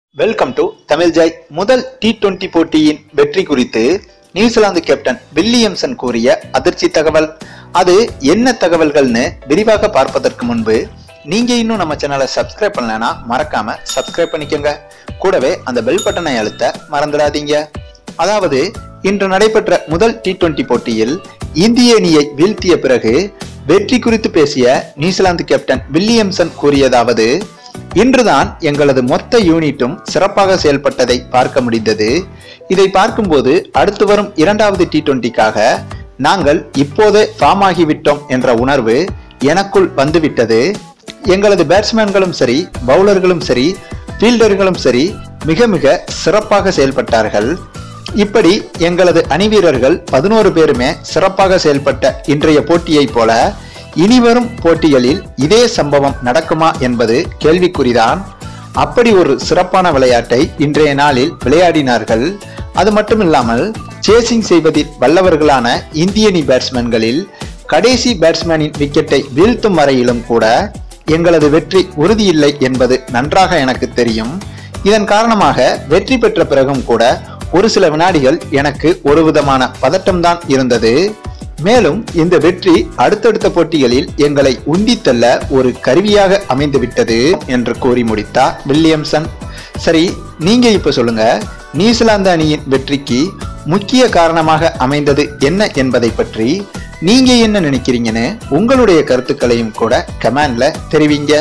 welcome to Tamil joy முதல் T twenty போட்டியின் வெற்றி குறித்து நியூசிலாந்து கேப்டன் வில்லியம்சன் கூறிய அதிர்ச்சி தகவல் அது என்ன தகவல்கள்னு விரிவாக பார்ப்பதற்கு முன்பு நீங்க இன்னும் நம்ம சேனலை சப்ஸ்கிரைப் பண்ணலனா மறக்காம சப்ஸ்கிரைப் பண்ணிக்கோங்க கூடவே அந்த பெல் பட்டனை அழுத்த மறந்துடாதீங்க அதாவது இன்று நடைபெற்ற முதல் டி டுவெண்டி போட்டியில் இந்திய அணியை வீழ்த்திய பிறகு வெற்றி குறித்து பேசிய நியூசிலாந்து கேப்டன் வில்லியம்சன் கூறியதாவது இன்றுதான் எங்களது மொத்த யூனிட்டும் சிறப்பாக செயல்பட்டதை பார்க்க முடிந்தது இதை பார்க்கும்போது அடுத்து வரும் இரண்டாவது டி டுவெண்டிக்காக நாங்கள் இப்போதே ஃபார்ம் ஆகிவிட்டோம் என்ற உணர்வு எனக்குள் வந்துவிட்டது எங்களது பேட்ஸ்மேன்களும் சரி பவுலர்களும் சரி ஃபீல்டர்களும் சரி மிக மிக சிறப்பாக செயல்பட்டார்கள் இப்படி எங்களது அணிவீரர்கள் பதினோரு பேருமே சிறப்பாக செயல்பட்ட இன்றைய போட்டியைப் போல இனிவரும் போட்டிகளில் இதே சம்பவம் நடக்குமா என்பது கேள்விக்குறிதான் அப்படி ஒரு சிறப்பான விளையாட்டை இன்றைய நாளில் விளையாடினார்கள் அது மட்டுமில்லாமல் சேசிங் செய்வதில் வல்லவர்களான இந்திய அணி பேட்ஸ்மேன்களில் கடைசி பேட்ஸ்மேனின் விக்கெட்டை வீழ்த்தும் வரையிலும் கூட எங்களது வெற்றி உறுதியில்லை என்பது நன்றாக எனக்கு தெரியும் இதன் காரணமாக வெற்றி பெற்ற பிறகும் கூட ஒரு சில வினாடிகள் எனக்கு ஒரு விதமான பதட்டம்தான் இருந்தது மேலும் இந்த வெற்றி அடுத்தடுத்த போட்டிகளில் எங்களை உந்தித் தள்ள ஒரு கருவியாக அமைந்துவிட்டது என்று கூறி முடித்தார் வில்லியம்சன் சரி நீங்க இப்ப சொல்லுங்க நியூசிலாந்து அணியின் வெற்றிக்கு முக்கிய காரணமாக அமைந்தது என்ன என்பதை பற்றி நீங்க என்ன நினைக்கிறீங்கன்னு உங்களுடைய கருத்துக்களையும் கூட கமெண்ட்ல தெரிவிங்க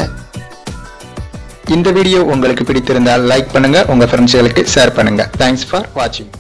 இந்த வீடியோ உங்களுக்கு பிடித்திருந்தால் லைக் பண்ணுங்க உங்க ஃப்ரெண்ட்ஸ்களுக்கு ஷேர் பண்ணுங்க தேங்க்ஸ் ஃபார் வாட்சிங்